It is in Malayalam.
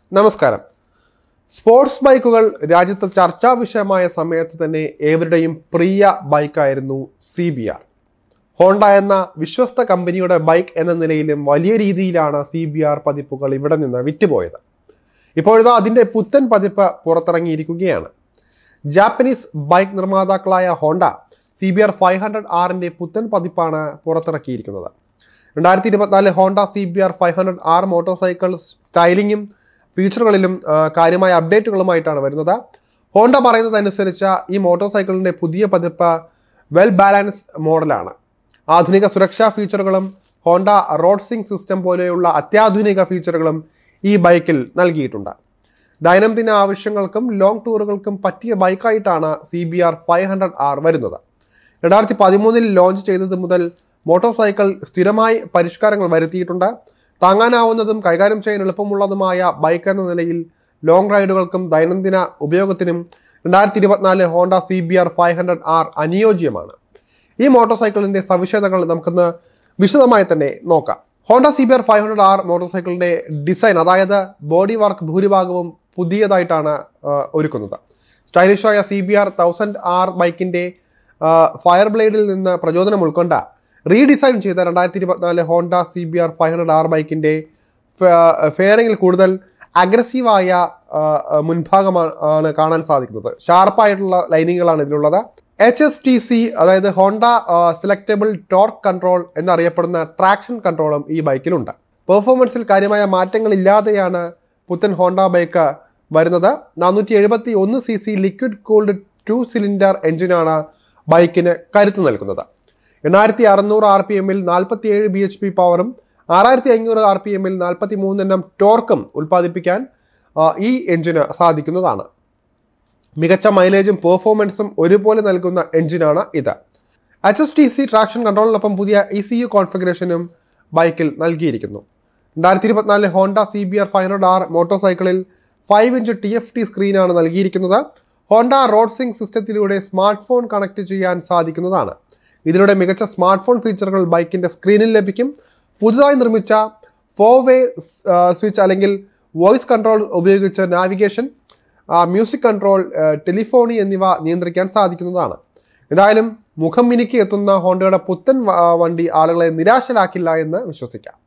നമസ്കാരം സ്പോർട്സ് ബൈക്കുകൾ രാജ്യത്ത് ചർച്ചാ വിഷയമായ സമയത്ത് തന്നെ ഏവരുടെയും പ്രിയ ബൈക്കായിരുന്നു സി ബി ആർ ഹോണ്ട എന്ന വിശ്വസ്ത കമ്പനിയുടെ ബൈക്ക് എന്ന നിലയിലും വലിയ രീതിയിലാണ് സി ബി ആർ പതിപ്പുകൾ ഇവിടെ നിന്ന് വിറ്റുപോയത് ഇപ്പോഴിതാ അതിൻ്റെ പുത്തൻ പതിപ്പ് പുറത്തിറങ്ങിയിരിക്കുകയാണ് ജാപ്പനീസ് ബൈക്ക് നിർമ്മാതാക്കളായ Honda C B R five hundred ആറിൻ്റെ പുത്തൻ പതിപ്പാണ് പുറത്തിറക്കിയിരിക്കുന്നത് രണ്ടായിരത്തി ഇരുപത്തിനാല് Honda C B R five hundred R motorcycle സ്റ്റൈലിങ്ങും ഫീച്ചറുകളിലും ആ, കാര്യമായ അപ്ഡേറ്റുകളുമായിട്ടാണ് വരുന്നത് ഹോണ്ട പറയുന്നതനുസരിച്ച് ഈ മോട്ടോർ സൈക്കിളിൻ്റെ പുതിയ പതിപ്പ് വെൽ ബാലൻസ്ഡ് മോഡലാണ് ആധുനിക സുരക്ഷാ ഫീച്ചറുകളും ഹോണ്ട റോഡ് സിംഗ് സിസ്റ്റം പോലെയുള്ള അത്യാധുനിക ഫീച്ചറുകളും ഈ ബൈക്കിൽ നൽകിയിട്ടുണ്ട് ദൈനംദിന ആവശ്യങ്ങൾക്കും ലോങ് ടൂറുകൾക്കും പറ്റിയ ബൈക്കായിട്ടാണ് C B R five hundred R വരുന്നത് രണ്ടായിരത്തി പതിമൂന്നിൽ ലോഞ്ച് ചെയ്തത് മുതൽ മോട്ടോർ സൈക്കിൾ സ്ഥിരമായി പരിഷ്കാരങ്ങൾ വരുത്തിയിട്ടുണ്ട് താങ്ങാനാവുന്നതും കൈകാര്യം ചെയ്യാൻ എളുപ്പമുള്ളതുമായ ബൈക്ക് എന്ന നിലയിൽ ലോങ് റൈഡുകൾക്കും ദൈനംദിന ഉപയോഗത്തിനും രണ്ടായിരത്തി ഇരുപത്തിനാല് Honda C B R five hundred R അനുയോജ്യമാണ് ഈ മോട്ടോർ സൈക്കിളിൻ്റെ സവിശേഷതകൾ നമുക്കൊന്ന് വിശദമായി തന്നെ നോക്കാം Honda C B R five hundred R മോട്ടോർ സൈക്കിളിൻ്റെ ഡിസൈൻ അതായത് ബോഡി വർക്ക് ഭൂരിഭാഗവും പുതിയതായിട്ടാണ് ആ, ഒരുക്കുന്നത് സ്റ്റൈലിഷായ C B R thousand R ബൈക്കിൻ്റെ ഫയർ ബ്ലേഡിൽ നിന്ന് പ്രചോദനം ഉൾക്കൊണ്ട റീഡിസൈൻ ചെയ്ത രണ്ടായിരത്തി ഇരുപത്തിനാല് Honda C B R five hundred R ബൈക്കിൻ്റെ ഫെയറിങ്ങിൽ കൂടുതൽ അഗ്രസീവായ ആ, ആ, മുൻഭാഗമാണ് ആണ് കാണാൻ സാധിക്കുന്നത് ഷാർപ്പായിട്ടുള്ള ലൈനിങ്ങുകളാണ് ഇതിലുള്ളത് എച്ച് എസ് ടി സി അതായത് ഹോണ്ട സെലക്റ്റബിൾ ടോർക്ക് കൺട്രോൾ എന്നറിയപ്പെടുന്ന ട്രാക്ഷൻ കൺട്രോളും ഈ ബൈക്കിലുണ്ട് പെർഫോമൻസിൽ കാര്യമായ മാറ്റങ്ങളില്ലാതെയാണ് പുത്തൻ ഹോണ്ട ബൈക്ക് വരുന്നത് നാനൂറ്റി എഴുപത്തി ഒന്ന് C C liquid cooled two cylinder എഞ്ചിനാണ് ബൈക്കിന് കരുത്ത് നൽകുന്നത് എണ്ണായിരത്തി അറുന്നൂറ് ആർ പി എമ്മിൽ നാൽപ്പത്തി ഏഴ് ബി എച്ച് പി പവറും ആറായിരത്തി അഞ്ഞൂറ് ആർ പി എമ്മിൽ നാൽപ്പത്തി മൂന്നെണ്ണം ടോർക്കും ഉൽപ്പാദിപ്പിക്കാൻ ആ, ഈ എഞ്ചിന് സാധിക്കുന്നതാണ് മികച്ച മൈലേജും പെർഫോമൻസും ഒരുപോലെ നൽകുന്ന എഞ്ചിനാണ് ഇത് H S T C traction കൺട്രോളിനൊപ്പം പുതിയ ഇ സി യു കോൺഫിഗറേഷനും ബൈക്കിൽ നൽകിയിരിക്കുന്നു രണ്ടായിരത്തി ഇരുപത്തിനാല് Honda C B R five hundred R motor സൈക്കിളിൽ five inch T F T സ്ക്രീനാണ് നൽകിയിരിക്കുന്നത് ഹോണ്ട റോഡ് സിംഗ് സിസ്റ്റത്തിലൂടെ സ്മാർട്ട് ഫോൺ കണക്ട് ചെയ്യാൻ സാധിക്കുന്നതാണ് ഇതിലൂടെ മികച്ച സ്മാർട്ട് ഫോൺ ഫീച്ചറുകൾ ബൈക്കിൻ്റെ സ്ക്രീനിൽ ലഭിക്കും പുതുതായി നിർമ്മിച്ച ഫോർ വേ സ്വിച്ച് അല്ലെങ്കിൽ വോയിസ് കൺട്രോൾ ഉപയോഗിച്ച് നാവിഗേഷൻ മ്യൂസിക് കൺട്രോൾ ടെലിഫോണി എന്നിവ നിയന്ത്രിക്കാൻ സാധിക്കുന്നതാണ് ഏതായാലും മുഖം മിനുക്കി എത്തുന്ന ഹോണ്ടയുടെ പുത്തൻ വ- വണ്ടി ആളുകളെ നിരാശരാക്കില്ല എന്ന് വിശ്വസിക്കാം